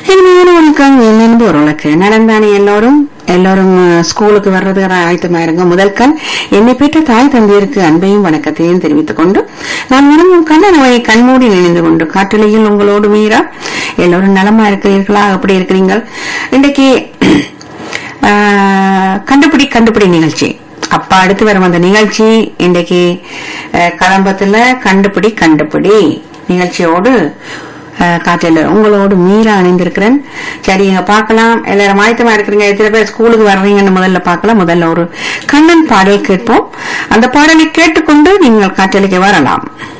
இனிமையான வணக்கம் என் என்பவர்களுக்கு நலந்தானே எல்லோரும் எல்லோரும் அஹ், ஸ்கூலுக்கு வர்றது ஆயத்தமா இருங்க முதல் கண் என்னை பெற்ற தாய் தந்தையருக்கு அன்பையும் வணக்கத்தையும் தெரிவித்துக் கொண்டு நான் விரும்பும் கண்ண நோயை கண்மூடி நினைந்து கொண்டு காற்றலையில் உங்களோடு மீறா எல்லோரும் நலமா இருக்கிறீர்களா எப்படி இருக்கிறீங்க இன்றைக்கு அஹ், கண்டுபிடி கண்டுபிடி நிகழ்ச்சி அப்பா அடுத்து வரும் அந்த நிகழ்ச்சி இன்றைக்கு அஹ், கலம்பத்துல கண்டுபிடி கண்டுபிடி நிகழ்ச்சியோடு அஹ், காற்றில் உங்களோடு மீறா அணிந்திருக்கிறேன் சரி இங்க பார்க்கலாம் எல்லாரும் ஆயத்தமா இருக்கிறீங்க எத்தனை பேர் ஸ்கூலுக்கு வர்றீங்கன்னு முதல்ல பார்க்கலாம் முதல்ல ஒரு கண்ணன் பாடல் கேட்போம் அந்த பாடலை கேட்டுக்கொண்டு நீங்கள் காற்றலுக்கு வரலாம்